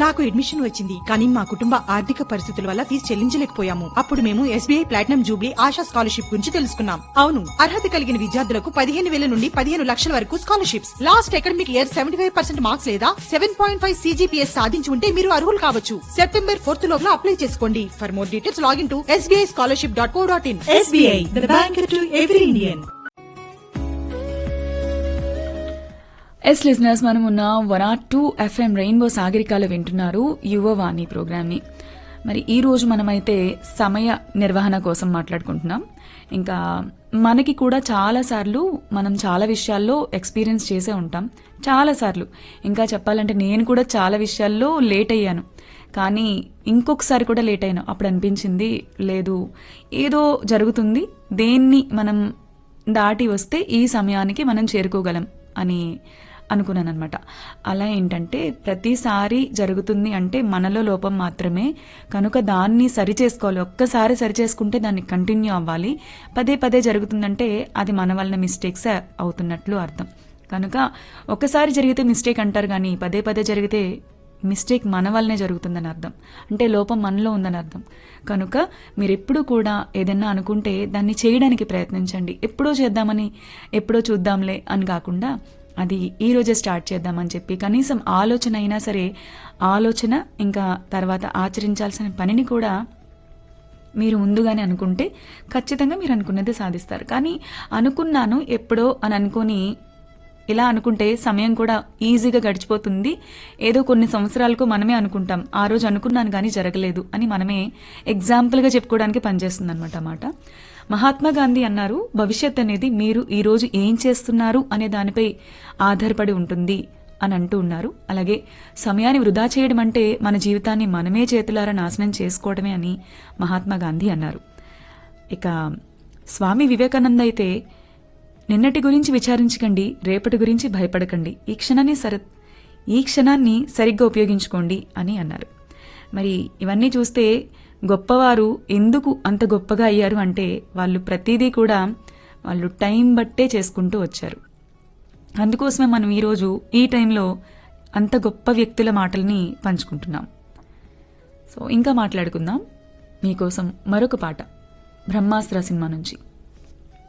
నాకు అడ్మిషన్ వచ్చింది కానీ మా కుటుంబ ఆర్థిక పరిస్థితుల వల్ల ఫీజు చెల్లించలేకపోయాము అప్పుడు మేము SBI platinum jubilee Asha scholarship గురించి తెలుసుకున్నాం అవును అర్హత కలిగిన విద్యార్థులకు పదిహేను వేల నుండి పదిహేను లక్షల వరకు scholarships last academic year seventy five percent marks లేదా సెవెన్ పాయింట్ ఫైవ్ సీజీపీఎస్ సాధించి ఉంటే మీరు అర్హులు కావచ్చు సెప్టెంబర్ ఫోర్త్ లోపల అప్లై చేసుకోండి for more details login to SBI scholarship dot co dot in SBI the bank to every Indian yes listeners మనం ఉన్న one R two FM rainbow సాగరికాలు వింటున్నారు యువవాణి ప్రోగ్రామ్ని మరి ఈ రోజు మనమైతే సమయ నిర్వహణ కోసం మాట్లాడుకుంటున్నాం ఇంకా మనకి కూడా చాలా సార్లు మనం చాలా విషయాల్లో ఎక్స్పీరియన్స్ చేసే ఉంటాం చాలా సార్లు ఇంకా చెప్పాలంటే నేను కూడా చాలా విషయాల్లో లేట్ అయ్యాను కానీ ఇంకొకసారి కూడా లేట్ అయ్యాను అప్పుడు అనిపించింది లేదు ఏదో జరుగుతుంది దేన్ని మనం దాటి వస్తే ఈ సమయానికి మనం చేరుకోగలం అని అనుకున్నాను అనమాట అలా ఏంటంటే ప్రతిసారి జరుగుతుంది అంటే మనలో లోపం మాత్రమే కనుక దాన్ని సరి చేసుకోవాలి ఒక్కసారి సరి చేసుకుంటే దాన్ని కంటిన్యూ అవ్వాలి పదే పదే జరుగుతుందంటే అది మన వలన మిస్టేక్స్ అవుతున్నట్లు అర్థం కనుక ఒకసారి జరిగితే మిస్టేక్ అంటారు కానీ పదే పదే జరిగితే మిస్టేక్ మన వల్లనే జరుగుతుందని అర్థం అంటే లోపం మనలో ఉందని అర్థం కనుక మీరు ఎప్పుడు కూడా ఏదైనా అనుకుంటే దాన్ని చేయడానికి ప్రయత్నించండి ఎప్పుడో చేద్దామని ఎప్పుడో చూద్దాంలే అని కాకుండా అది ఈ రోజే స్టార్ట్ చేద్దామని చెప్పి కనీసం ఆలోచన అయినా సరే ఆలోచన ఇంకా తర్వాత ఆచరించాల్సిన పనిని కూడా మీరు ముందుగానే అనుకుంటే ఖచ్చితంగా మీరు అనుకున్నది సాధిస్తారు కానీ అనుకున్నాను ఎప్పుడో అని అనుకొని ఇలా అనుకుంటే సమయం కూడా ఈజీగా గడిచిపోతుంది ఏదో కొన్ని సంవత్సరాలకు మనమే అనుకుంటాం ఆ రోజు అనుకున్నాను కానీ జరగలేదు అని మనమే ఎగ్జాంపుల్గా చెప్పుకోవడానికి పనిచేస్తుంది అనమాట మాట మహాత్మా గాంధీ అన్నారు భవిష్యత్ అనేది మీరు ఈ రోజు ఏం చేస్తున్నారు అనే దానిపై ఆధారపడి ఉంటుంది అని అంటూ ఉన్నారు అలాగే సమయాన్ని వృధా చేయడం అంటే మన జీవితాన్ని మనమే చేతులారా నాశనం చేసుకోవడమే అని మహాత్మా గాంధీ అన్నారు ఇక స్వామి వివేకానంద అయితే నిన్నటి గురించి విచారించకండి రేపటి గురించి భయపడకండి ఈ క్షణాన్ని సర ఈ క్షణాన్ని సరిగ్గా ఉపయోగించుకోండి అని అన్నారు మరి ఇవన్నీ చూస్తే గొప్పవారు ఎందుకు అంత గొప్పగా అయ్యారు అంటే వాళ్ళు ప్రతిదీ కూడా వాళ్ళు టైం బట్టే చేసుకుంటూ వచ్చారు అందుకోసమే మనం ఈరోజు ఈ టైంలో అంత గొప్ప వ్యక్తుల మాటల్ని పంచుకుంటున్నాం సో ఇంకా మాట్లాడుకుందాం మీకోసం మరొక పాట బ్రహ్మాస్త్ర సినిమా నుంచి